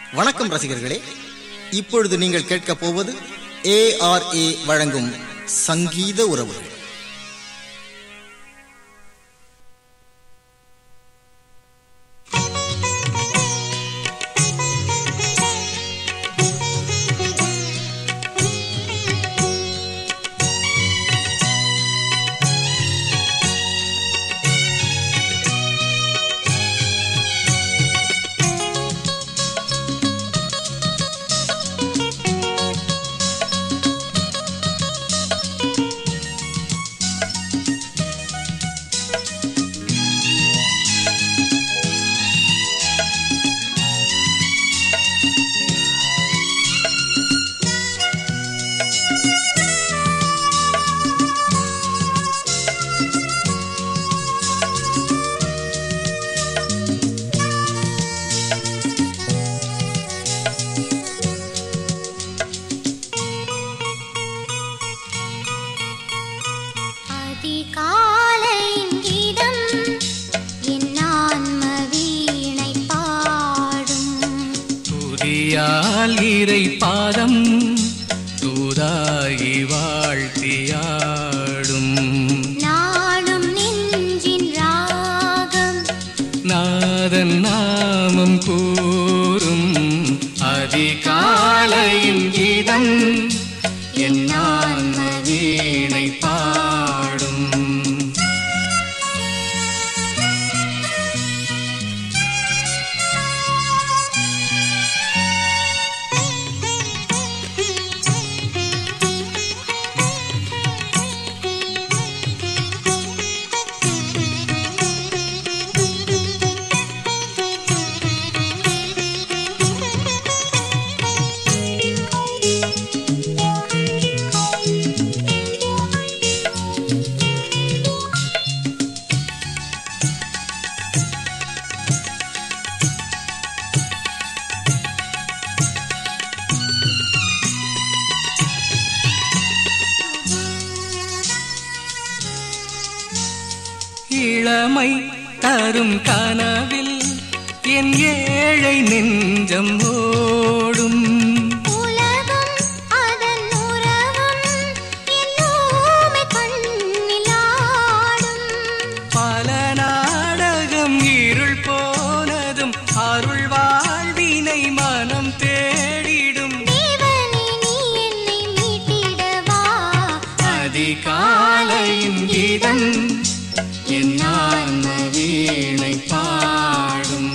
வணக்கம் ரசிகர்களே இப்பொழுது நீங்கள் கேட்கப் போவது ஏஆர்ஏ வழங்கும் சங்கீத உறவுகள் அதிகாலையின் கீதம் என் ஆன்ம வீணை பாடும் துதியால் இறை பாதம் தூதாகி வாழ்த்தியாடும் நாளும் நெஞ்சின் ராகம் நாதன் நாமம் கூறும் அதிகாலையின் கீதம் என் ஆன்ம வீணை பாடும் இளமை தரும் கனவில் என் ஏழை நெஞ்சம் ஓடும் உலகம் அதன் உறவும் என்னோமை கண்ணில் ஆடும் பல நாடகம் இருள் போனதும் அருள் வாழ்வினை மனம் தேடிடும் தேவனே நீ என்னை மீட்டிடவா அதிகாலையின் கீதம் என் ஆன்ம வீணை பாடும்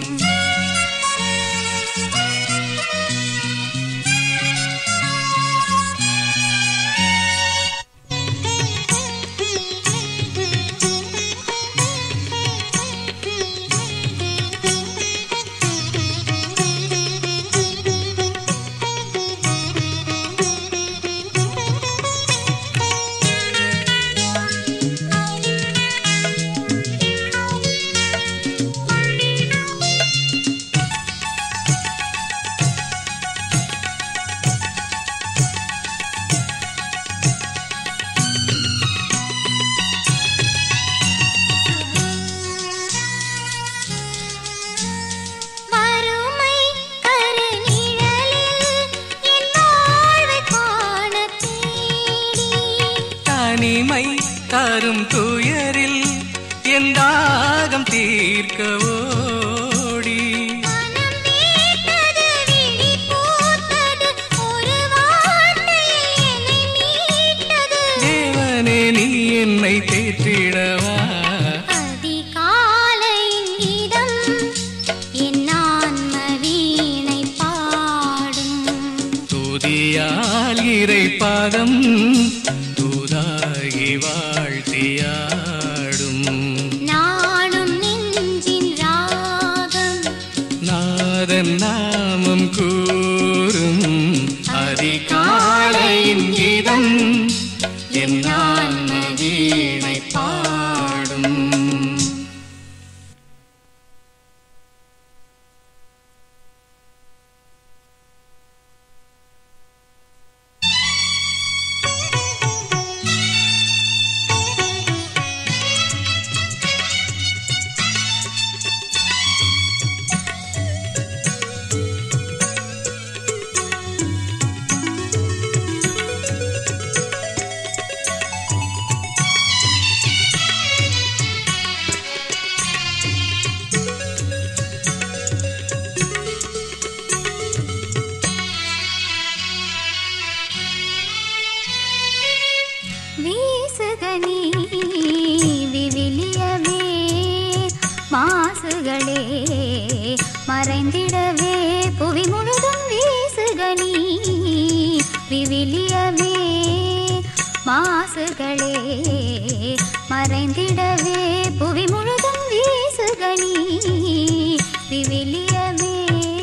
வறுமை கருநிழலில் என் வாழ்வைக் காணத் தேடி தனிமை தரும் துயரில் என் தாகம் தீர்க்க ஓடி மனம் மீட்டது விழி பூத்தது ஒரு வார்த்தையில் என்னை மீட்டது தேவனே நீ என்னை தேற்றிடவா அதிகாலையின் கீதம் என் ஆன்ம வீணை பாடும் துதியால் இறை பாதம் தூதாகி வாழ்த்தியாடும் நாளும் நெஞ்சின் ராகம் நாதன் நாமம் கூறும் அதிகாலையின் கீதம் என் ஆன்ம வீணை பாடும் ஆ மறைந்திடவே புவி முழுதும் வீசுக நீ விவிலியமே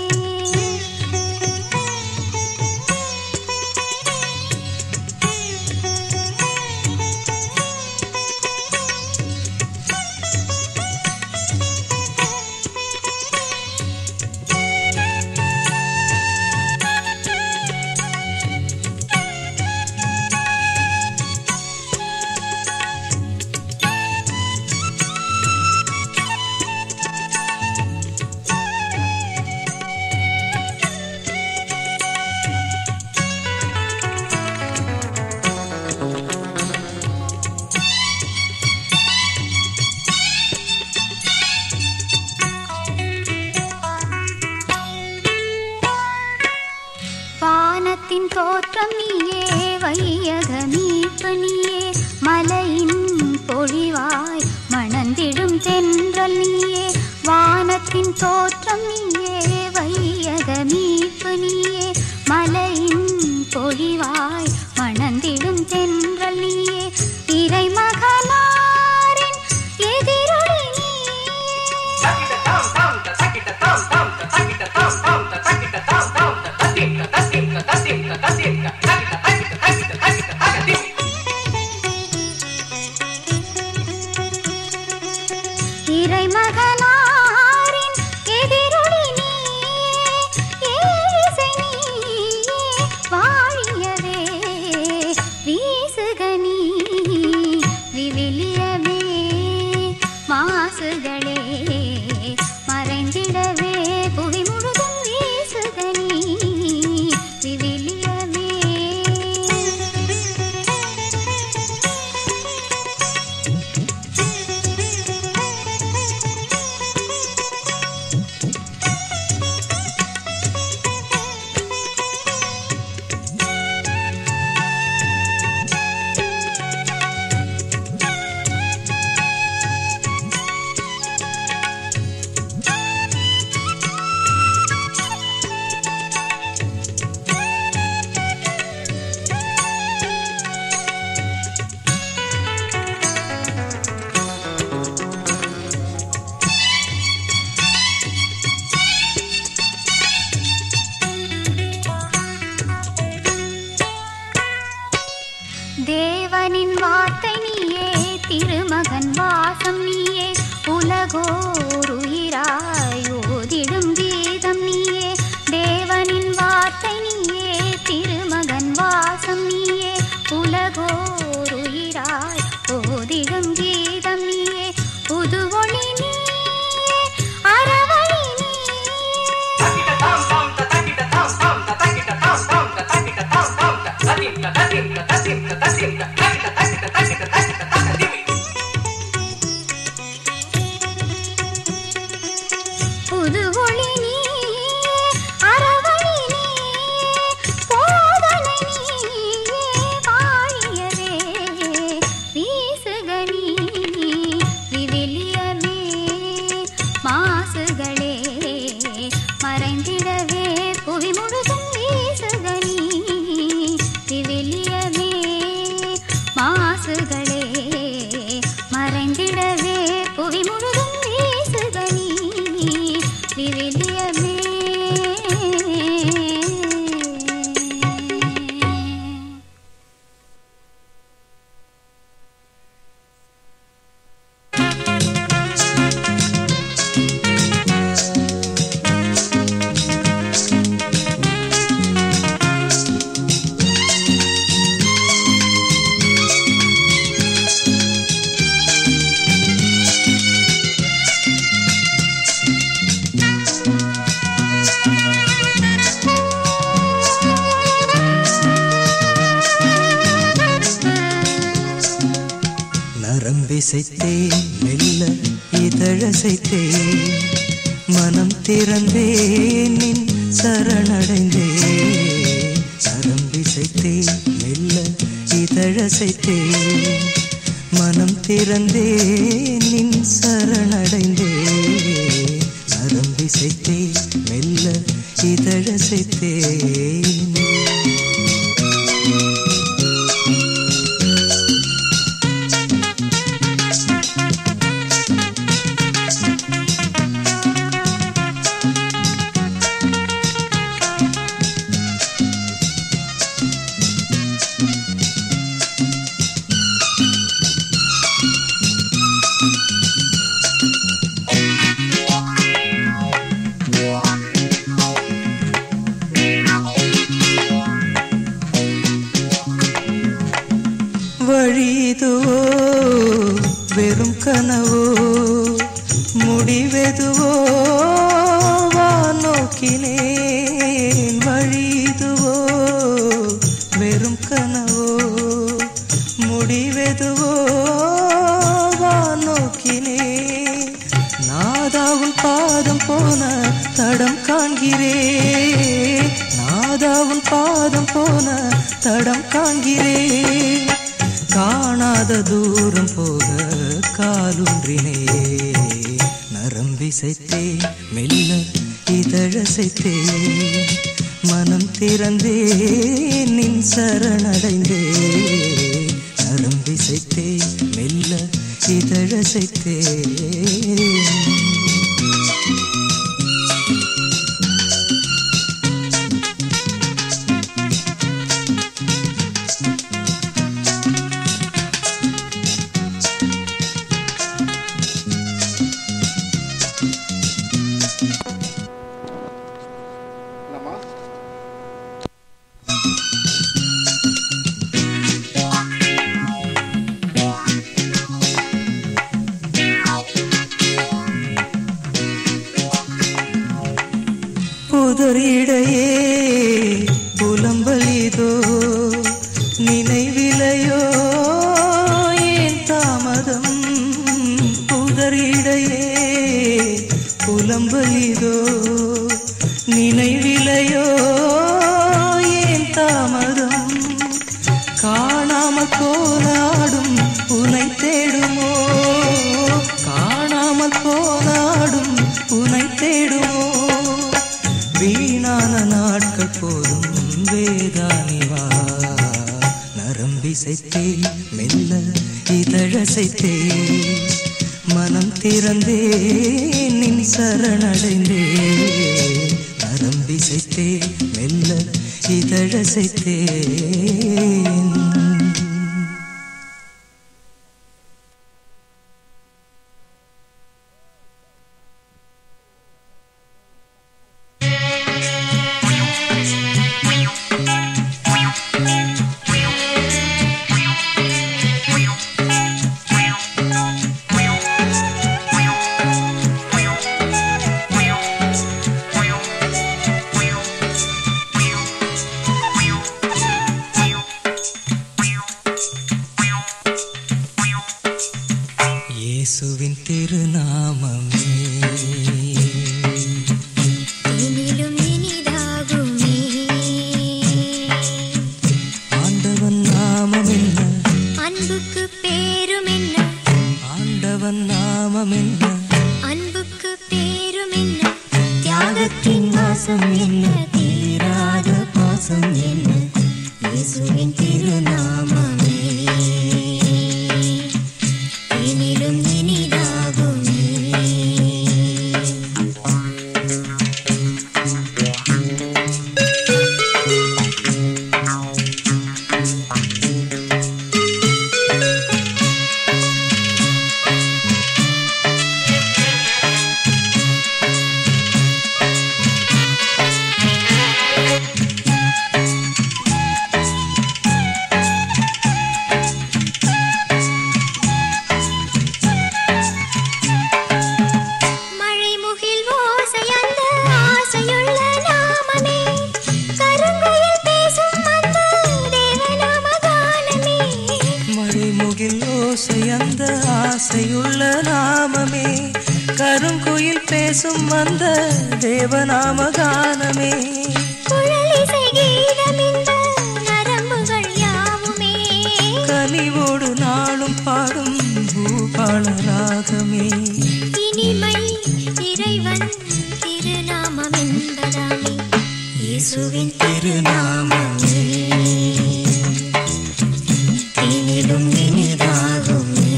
வானத்தின் தோற்றம் நீயே வையக மீட்பு நீயே மலையின் பொழிவாய் மணந்திடும் தென்றல் நீயே வானத்தின் தோற்றம் நீயே வையக மீட்பு நீயே மலையின் பொழிவாய் மணந்திடும் தென்றல் நீயே இறைமகனாரின் எதிரொலி நீயே இறைமகனாரின் எதிரொலி நீயே ஏசை நீயே வாழியவே வீசுக நீ விவிலியமே மாசுகளே மறைந்திடவே புவி முழுதும் வீசுக நீ விவிலியமே தேவனின் வார்த்தை நீயே திருமகன் வாசம் நீயே உலகோர் உயிராய் ஓதிடும் கீதம் நீயே தேவனின் வார்த்தை நீயே திருமகன் வாசம் நீயே உலகோர் உயிராய் ஓதிடும் கீதம் நீயே புது ஒளி நீயே அறவழி நீயே புது ஒளி நீயே அறவழி நீயே போதனை நீயே வாழியவே வீசுக நீ விவிலியமே மாசுகளே மறைந்திடவே புவி முழுதும் வீசுக நீ விவிலியமே மாசுகளே மறைந்திடவே புவி முழுதும் வீசுக நீ விவிலியமே நரம்பிசைத்தே மெல்ல இதழசைத்தே மனம் திறந்தேன் நின் சரணடைந்தே நரம்பிசைத்தே மெல்ல இதழசைத்தே மனம் திறந்தேன் நின் சரணடைந்தே நரம்பிசைத்தே மெல்ல இதழசைத்தேன் வெறும் கனவோ முடிவெதுவோ வா நோக்கினேன் வழிதுவோ வெறும் கனவோ முடிவெதுவோ வா நோக்கினேன் நாதாவும் பாதம் போன தடம் காண்கிறேன் நாதாவும் பாதம் போன தடம் காண்கிறேன் காணாத தூரம் போக காலுன்றினே நரம்பிசைத்தே மெல்ல இதழசைத்தே மனம் திறந்தே நின் சரணடைந்தே நரம்பிசைத்தே மெல்ல இதழசைத்தே புதரிடையே புலம்பலிதோ நினைவிலையோ ஏன் தாமதம் புதரிடையே புலம்பலிதோ நினைவிலையோ ஏன் தாமதம் காணாமல் போனாடும் உனை தேடுமோ காணாமல் போனாடும் உனை தேடுமோ வீணான நாட்கள் போதும் வேதானிவா நரம்பிசைத்தே மெல்ல இதழசைத்தே மனம் திறந்தே நின் சரணடைந்தே நரம்பிசைத்தே மெல்ல இதழசைத்தேன் இயேசுவின் திருநாமமே இனிலும் இனிதாகுமே ஆண்டவன் நாமம் என்ன அன்புக்கு பேரும் என்ன ஆண்டவன் நாமம் என்ன அன்புக்கு பேரும் என்ன தியாகத்தின் வாசம் என்ன தீராத பாசம் என்ன இயேசுவின் திருநாமமே இனிலும் இனிதாகுமே மழை முகில் ஓசை அந்த ஆசையுள்ள நாமமே கருங்குயில் பேசும் அந்த தேவநாம கானமே மழை முகில் ஓசை அந்த ஆசையுள்ள நாமமே கருங்குயில் பேசும் அந்த தேவநாம கானமே குழலிசை கீதம் இந்த நரம்புகள் யாவுமே கனிவோடு நாளும் பாடும் பூபால ராகமே இனிமை இறைவன் திருநாமம் என்பதாமே இயேசுவின் திருநாமமே இனிலும் இனிதாகுமே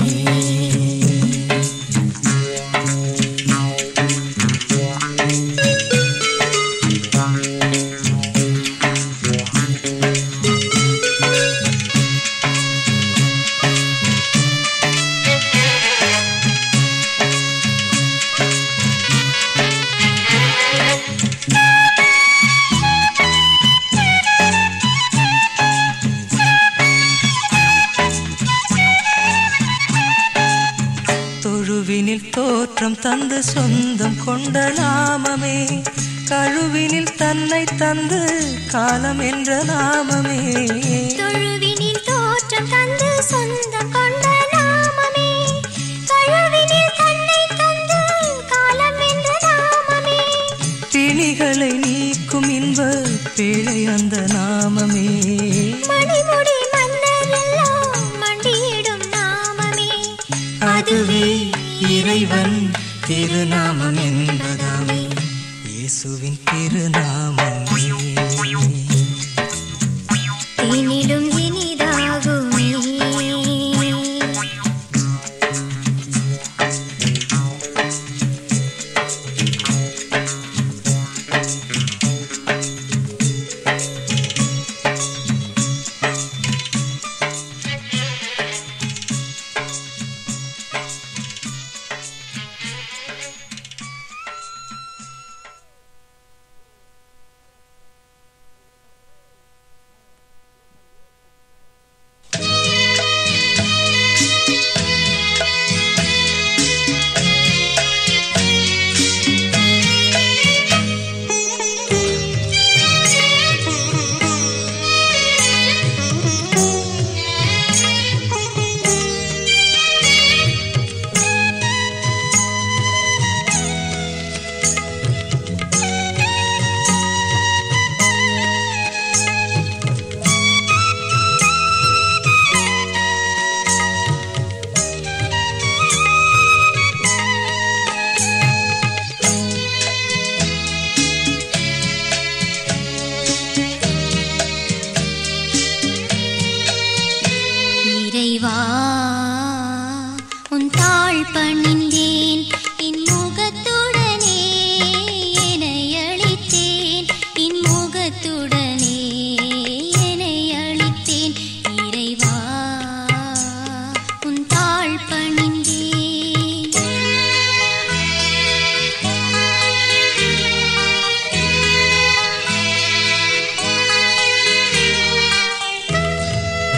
ஆ கருவினில் தோற்றம் தந்து சொந்தம் கொண்ட நாமமே கழுவினில் தன்னை தந்து காலம் என்ற நாமமே தொழுவினில் தோற்றம் தந்து சொந்தம் கொண்ட நாமமே கழுவினில் தன்னை தந்து காலம் என்ற நாமமே பிணிகளை நீக்கும் இன்ப பேழை அந்த நாமமே மணிமுடி மன்னர் எல்லாம் மண்டியிடும் நாமமே அதுவே இறைவன் திருநாமம் என்பதாமே இயேசுவின் திருநாமமே தேனிலும் இனிதாகுமே இறைவா உன் தாழ் பணிந்தேன் என் முகத்துடனே என்னை அளித்தேன் என் முகத்துடனே என்னை அளித்தேன் இறைவா உன் தாழ் பணிந்தேன்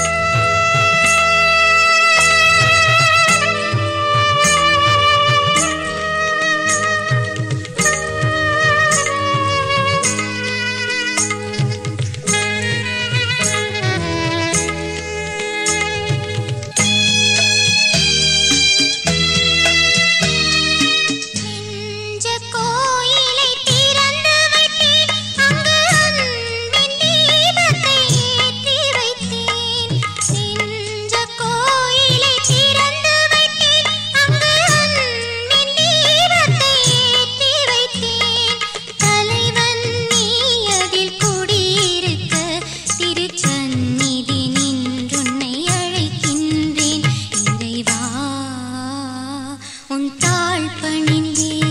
நெஞ்ச கோயிலை திறந்து வைத்தேன் அங்கு அன்பின் தீபத்தை ஏற்றி வைத்தேன் நெஞ்ச கோயிலை திறந்து வைத்தேன் அங்கு அன்பின் தீபத்தை ஏற்றி வைத்தேன் தலைவன் நீ அதில் குடியிருக்க திருச்சந்நிதி நின்றுன்னை அழைக்கின்றேன் இறைவா உன் தாழ் பணிந்தேன்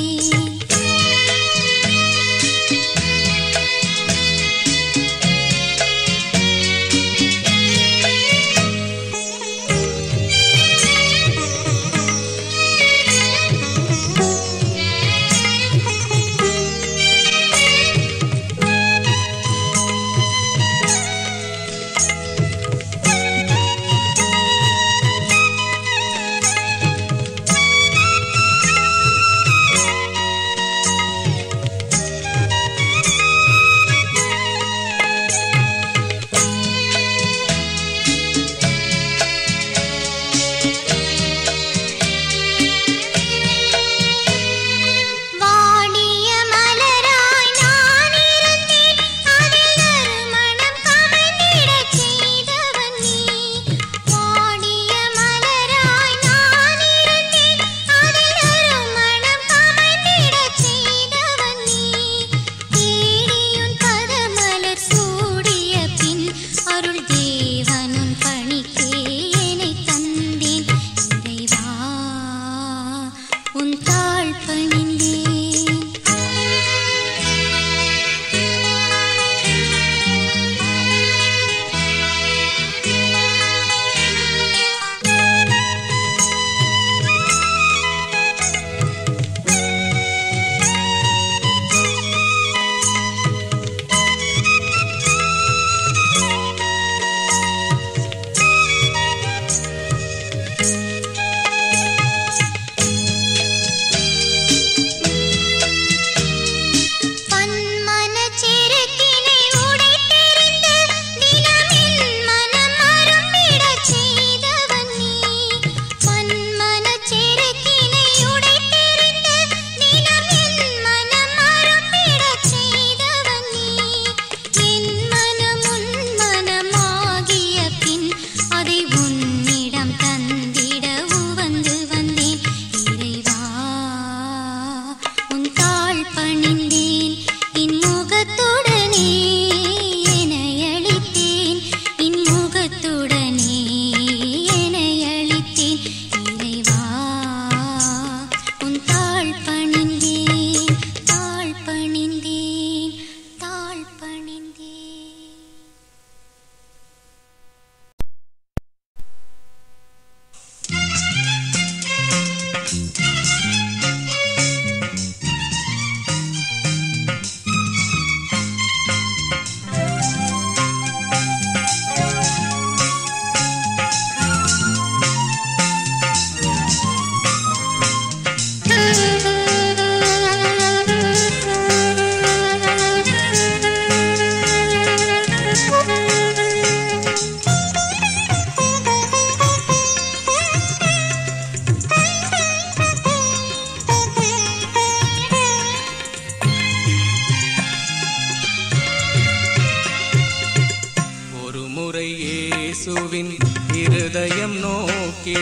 வாடிய மலராய் நான் இருந்தேன் அதில் நறுமணம் கமழ்ந்திடச் செய்தவன் நீ வாடிய மலராய் நான் இருந்தேன் அதில் நறுமணம் கமழ்ந்திடச் செய்தவன் நீ தேடியுன் பதமலர் சூடிய பின் அருள் தேவனுன் பணிக்கே என்னைத் தந்தேன் இறைவா உன் தாழ் பணிந்தேன்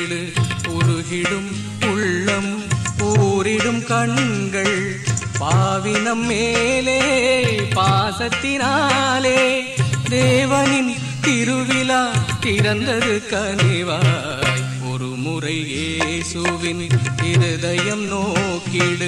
நோக்கிடு உருகிடும் உள்ளம் ஊரிடும் கண்கள் பாவினம் மேலே பாசத்தினாலே தேவனின் திருவிழா திறந்தது கனிவாய் ஒரு முறை இயேசுவின் இருதயம் நோக்கிடு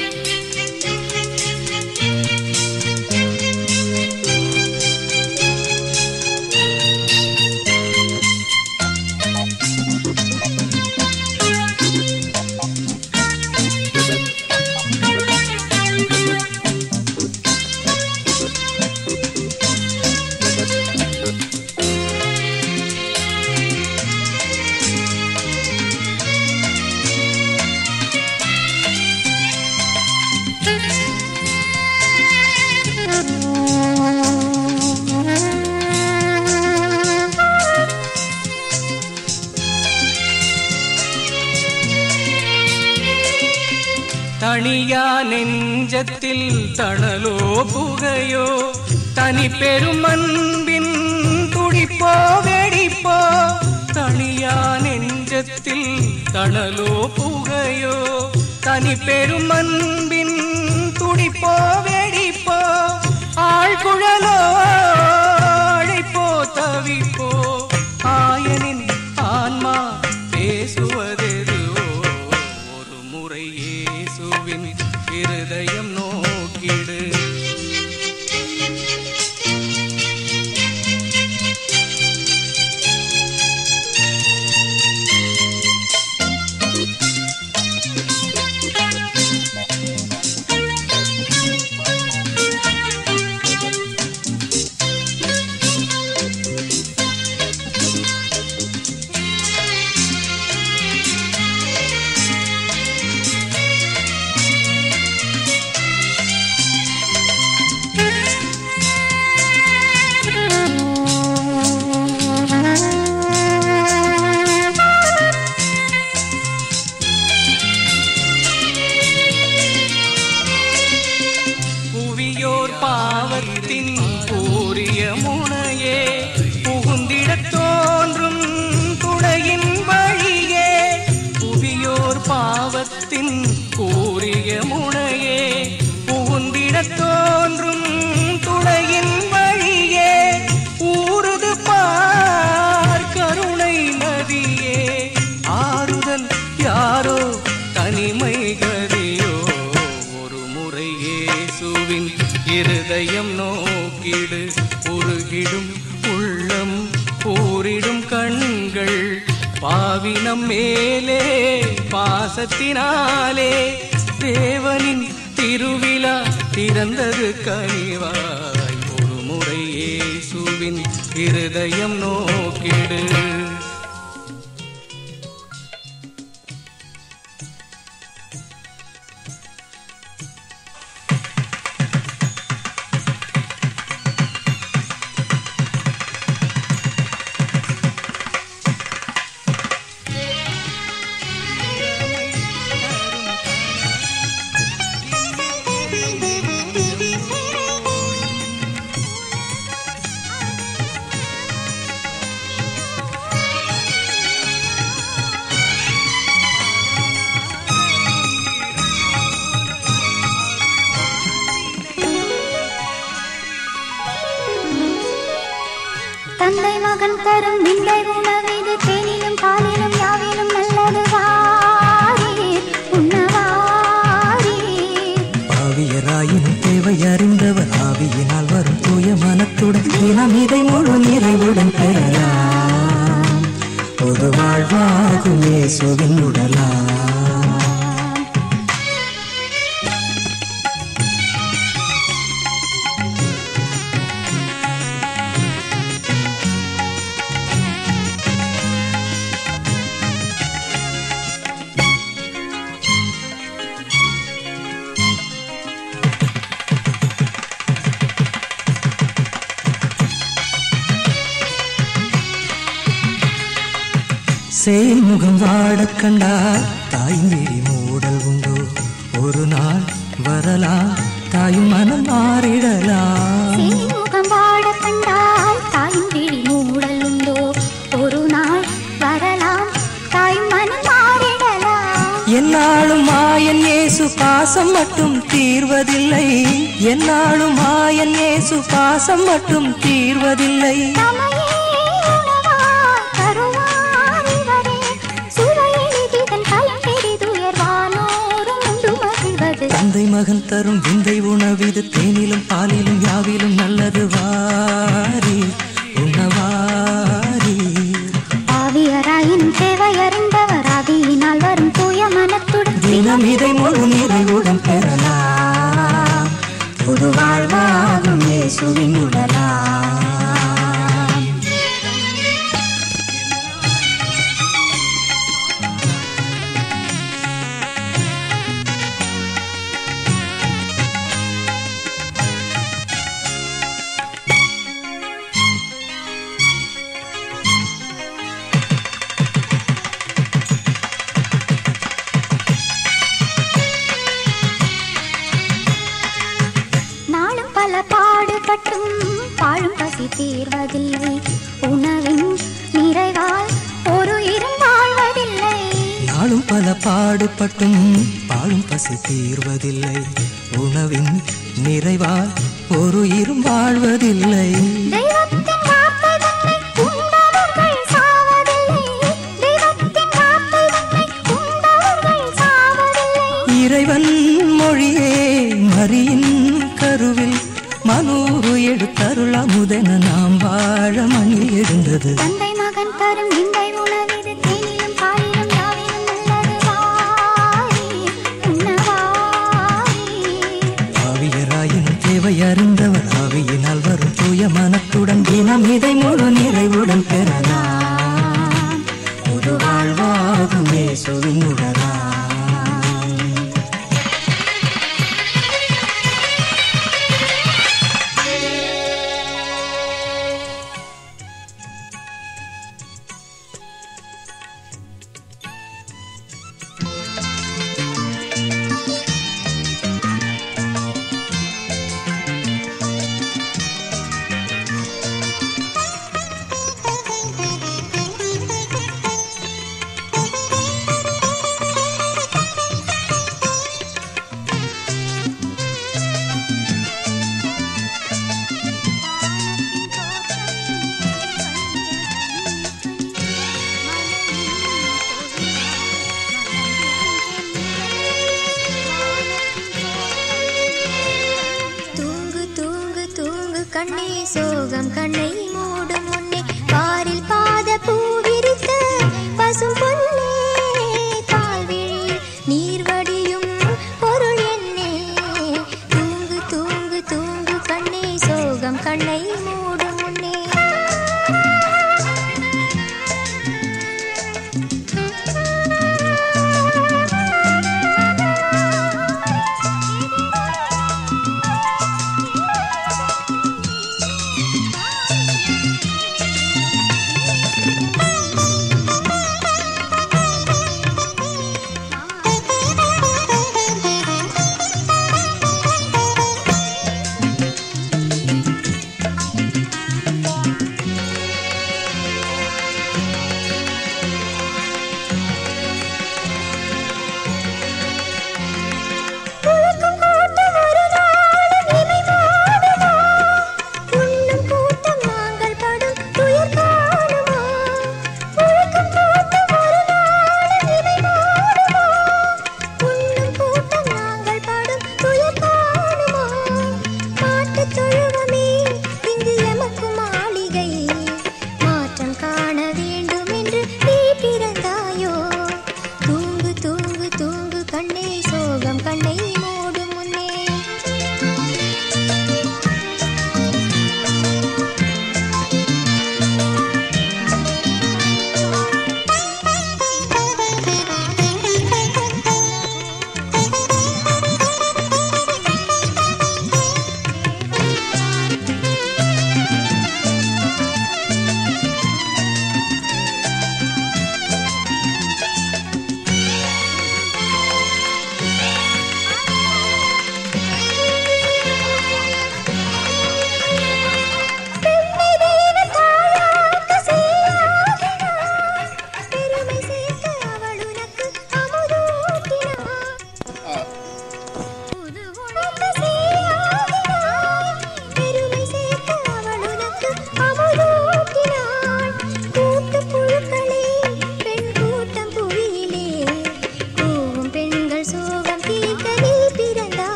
தனியா நெஞ்சத்தில் தணலோ புகையோ தனி பெரும் அன்பின் துடிப்போ வெடிப்போ தனியா நெஞ்சத்தில் தணலோ புகையோ தனி பெரும் அன்பின் துடிப்போ வெடிப்போ ஆழ்குழலோ அழைப்போ தவிப்போ ஆயனின் ஆன்மா பேசுவதெதுவோ ஒரு முறை இயேசுவின் இருதயம் நோக்கிடு புவியோர் பாவத்தின் கூறிய முனையே புகுந்திடத் தோன்றும் துணையின் வழியே புவியோர் பாவத்தின் கூறிய முனையே புகுந்திடத் தோன்றும் துணையின் வழியே ஊறுது பார் கருணை நதியே ஆறுதல் யாரோ தனிமை கதியோ ஒரு முறை இயேசுவின் இருதயம் நோக்கிடு உருகிடும் உள்ளம் ஊரிடும் கண்கள் பாவினம் மேலே பாசத்தினாலே தேவனின் திருவிழா திறந்தது கனிவாய் ஒரு முறை இயேசுவின் இருதயம் நோக்கிடு தந்தை மகன் தரும் விந்தை உணவிது தேனிலும் பாலிலும் யாவிலும் நல்லது வாரீர் உண்ணவாரீர் ஆவியராயினும் தேவை அறிந்தவர் ஆவியினால் வரும் தூய மனத்துடன் தினம் இதை முழு நிறைவுடன் பெறலாம் பொது வாழ்வாகும் இயேசுவின் உடலாம் சேமுகம் வாடக் கண்டால் தாயின் விழி மூடல் உண்டோ ஒரு நாள் வரலாம் தாயும் மனம் மாறிடலாம் சீமுகம் வாட கண்டால் தாயின் விழி மூடல் உண்டோ ஒரு நாள் வரலாம் தாய் என்னாலும் மாயன் இயேசு பாசம் மட்டும் தீர்வதில்லை என்னாலும் மாயன் இயேசு பாசம் மட்டும் தீர்வதில்லை தமையே உணவாய் தருவார் இவரே. சுவையெளிதிதன் பலன் பெரிதுயர்வானோரும் உண்டு மகிழ்வது. தந்தை மகன் தரும் விந்தை உணவிது தேனிலும் பாலிலும் யாவிலும் நல்லது வாரி உணவாரி ஆவியராயின் தேவையறிந்தவர் ஆவியினால் வரும் தூய மனத்துடன் தினம் இதை முழு நிறைவுடன் பெறலாம் புது வாழ்வாகும் இயேசுவின் உடலாம் நாளும் பல பாடுபட்டும் பாழும் பசி தீர்வதில்லை உணவின் நிறைவால் ஒரு இரும் வாழ்வதில்லை நாளும் பல பாடுபட்டும் பாழும் பசி தீர்வதில்லை உணவின் நிறைவால் ஒரு இரும் வாழ்வதில்லை தெய்வத்தின் வார்த்தை தன்னை உண்டவர்கள் சாவதில்லை தெய்வத்தின் வார்த்தை தன்னை உண்டவர்கள் சாவதில்லை இறைவன் மொழியே மரியின் கருவில் மனூறு எடுத்தருள் அமுதென நாம் வாழ மண்ணில் எழுந்தது தந்தை மகன் தரும் விந்தை உணவிது தேனிலும் பாலிலும் யாவிலும் நல்லது வாரி உண்ணவாரி ஆவியராயினும் தேவை அறிந்தவர் ஆவியினால் வரும் தூய மனத்துடன் தினம் இதை முழு நிறைவுடன் பெறலாம் ஒரு வாழ்வாகும் இயேசுவின் உடலாம் தூங்கு தூங்கு தூங்கு கண்ணே சோகம் கண்ணை மூடும் முன்னே பாரில் பாத பூவிரித்த பசும் பொன்னே கால்விழியில் நீர் வடியும் பொருள் என்னே தூங்கு தூங்கு தூங்கு கண்ணே சோகம் கண்ணை மூடும் முன்னே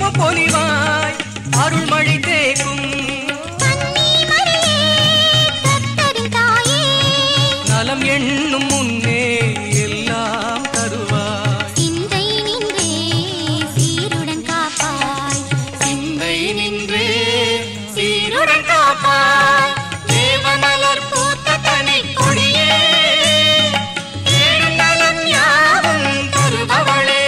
குங்கும பொலிவாய் அருள்மழை தேக்கும் கன்னி மரியே கர்த்தரின் தாயே நலம் எண்ணும் முன்னே எல்லாம் தருவாய் சிந்தை நின்றே சீருடன் காப்பாய் சிந்தை நின்றே சீருடன் காப்பாய் தேவமலர் பூத்த தனி கொடியே ஏழும் நலம் யாவும் தருபவளே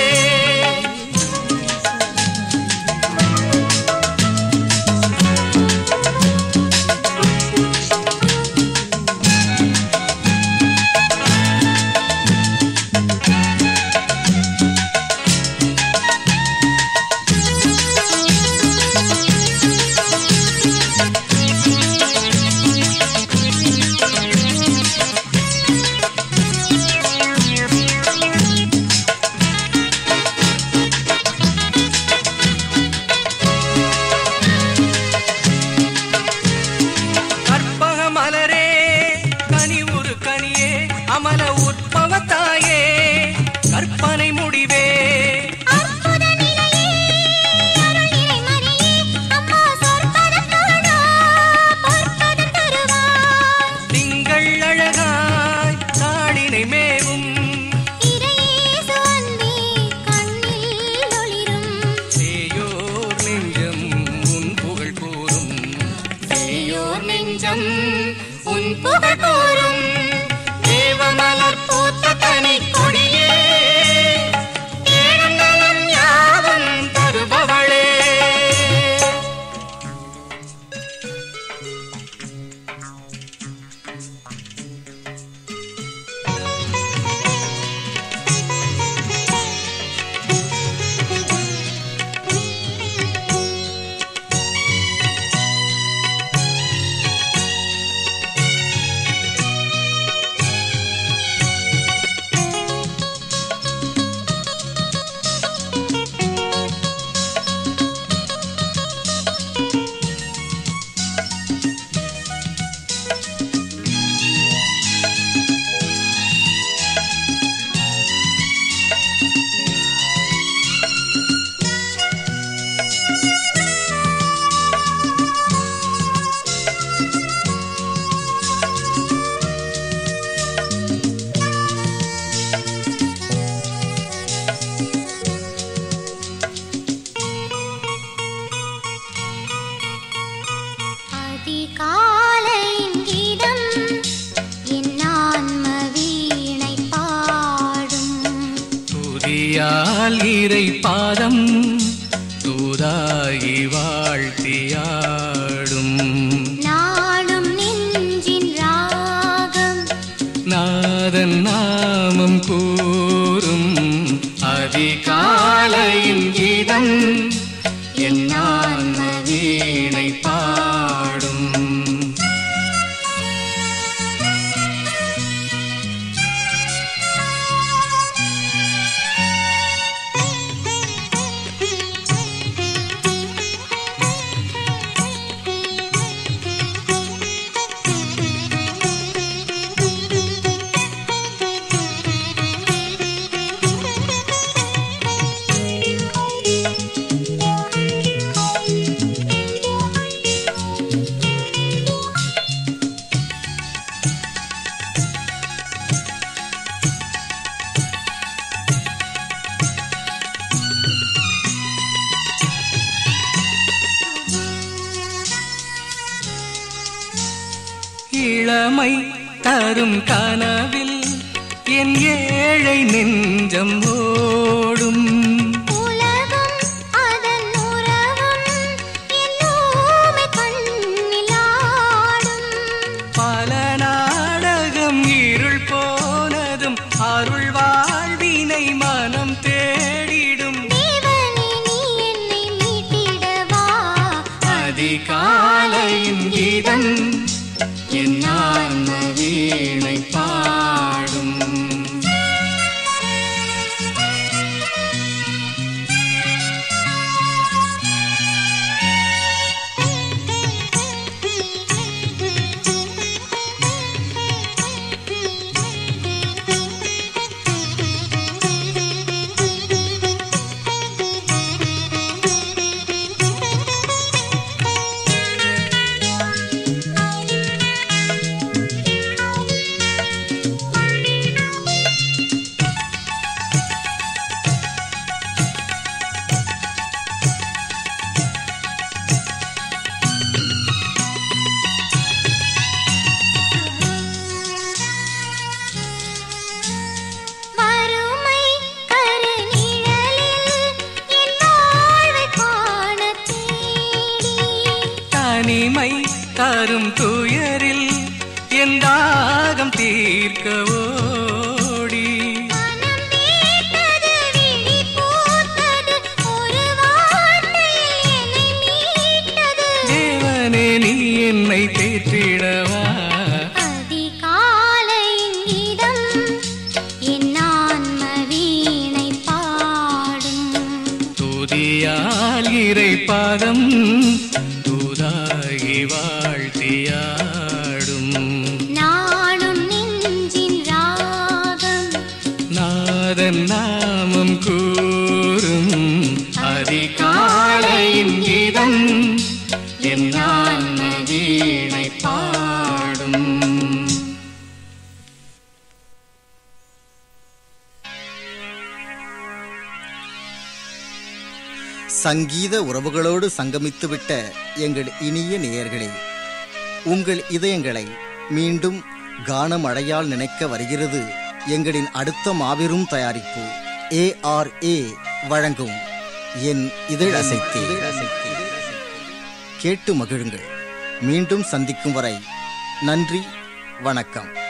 கற்பக மலரே கனி ஒரு கனியே அமல உற்பவத்தாயே கற்பனை முடிவே அற்புத நிலையே அருள் நிறை மரியே அம்மா சொற்பதம் தருணா பொற்பதம் தருவாய் திங்கள் அழகாய் தாளினை மேவும் இறையேசு அன்பே கண்ணில் ஒளிரும் சேயோர் நெஞ்சம் உன் புகழ் கூறும் சேயோர் நெஞ்சம் உன் புகழ் கூறும் தேவமலர் பூத்த தனி கொடியே ஏழும் நலம் யாவும் தருபவளே அதிகாலையின் கீதம் என் ஆன்ம வீணை பாடும் துதியால் இறை பாதம் தூதாகி வாழ்த்தியாடும் நாளும் நெஞ்சின் ராகம் நாதன் நாமம் கூறும் அதிகாலையின் கீதம் என் ஆன்ம வீணை பாடும் இளமை தரும் கனவில் என் ஏழை நெஞ்சம் ஓடும் உலகம் அதன் உறவும் என்னோமை கண்ணிலாடும் பல நாடகம் இருள் போனதும் அருள் வாழ்வினை மனம் தேடிடும் தேவனே நீ என்னை மீட்டிடவா அதிகாலையின் கீதம் என் ஆன்ம வீணை பாடும் தரும் துயரில் என் தாகம் தீர்க்க ஓடி மனம் வீட்டது விழி பூத்தது ஒரு வார்த்தையில் என்னை மீட்டது தேவனே நீ என்னை தேற்றிடவா அதிகாலையின் கீதம் என் ஆன்ம வீணை பாடும் துதியால் இறை பாதம் தூதாகி வாழ்த்தியாடும் நாடும் நெஞ்சின் ராகம் நாதன் நாமம் கூறும் அதிகாலையின் கீதம் என் ஆன்ம வீணை பாடும் சங்கீத உறவுகளோடு சங்கமித்துவிட்ட எங்கள் இனிய நேயர்களே உங்கள் இதயங்களை மீண்டும் கானமழையால் நினைக்க வருகிறது எங்களின் அடுத்த மாபெரும் தயாரிப்பு ஏ ஆர் ஏ வழங்கும் என் இதழ் அசைத்தே கேட்டு மகிழுங்கள் மீண்டும் சந்திக்கும் வரை நன்றி வணக்கம்